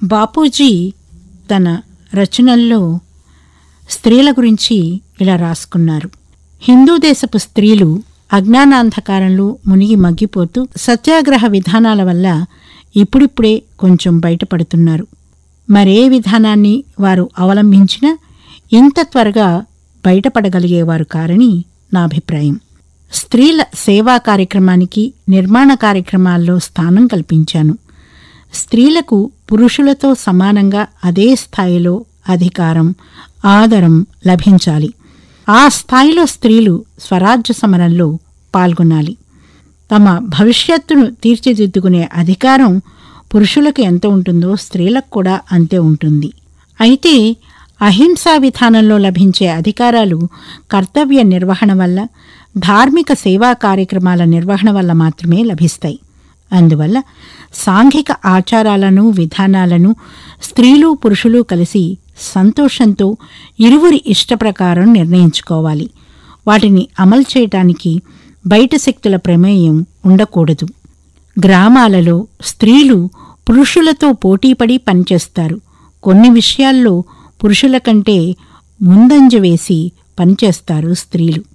బాపూజీ తన రచనల్లో స్త్రీల గురించి ఇలా రాసుకున్నారు హిందూ దేశపు స్త్రీలు అజ్ఞానాంధకారంలో మునిగి మగ్గిపోతూ సత్యాగ్రహ విధానాల వల్ల ఇప్పుడిప్పుడే కొంచెం బయటపడుతున్నారు మరే విధానాన్ని వారు అవలంబించినా ఇంత త్వరగా బయటపడగలిగేవారు కారని నా అభిప్రాయం స్త్రీల సేవా కార్యక్రమానికి నిర్మాణ కార్యక్రమాల్లో స్థానం కల్పించాను స్త్రీలకు పురుషులతో సమానంగా అదే స్థాయిలో అధికారం ఆదరం లభించాలి ఆ స్థాయిలో స్త్రీలు స్వరాజ్య సమరంలో పాల్గొనాలి తమ భవిష్యత్తును తీర్చిదిద్దుకునే అధికారం పురుషులకు ఎంత ఉంటుందో స్త్రీలకు కూడా అంతే ఉంటుంది అయితే అహింసా విధానంలో లభించే అధికారాలు కర్తవ్య నిర్వహణ వల్ల ధార్మిక సేవా కార్యక్రమాల నిర్వహణ వల్ల మాత్రమే లభిస్తాయి అందువల్ల సాంఘిక ఆచారాలను విధానాలను స్త్రీలు పురుషులు కలిసి సంతోషంతో ఇరువురి ఇష్టప్రకారం నిర్ణయించుకోవాలి వాటిని అమలు చేయటానికి బయట శక్తుల ప్రమేయం ఉండకూడదు గ్రామాలలో స్త్రీలు పురుషులతో పోటీపడి పనిచేస్తారు కొన్ని విషయాల్లో పురుషుల కంటే ముందంజ వేసి పనిచేస్తారు స్త్రీలు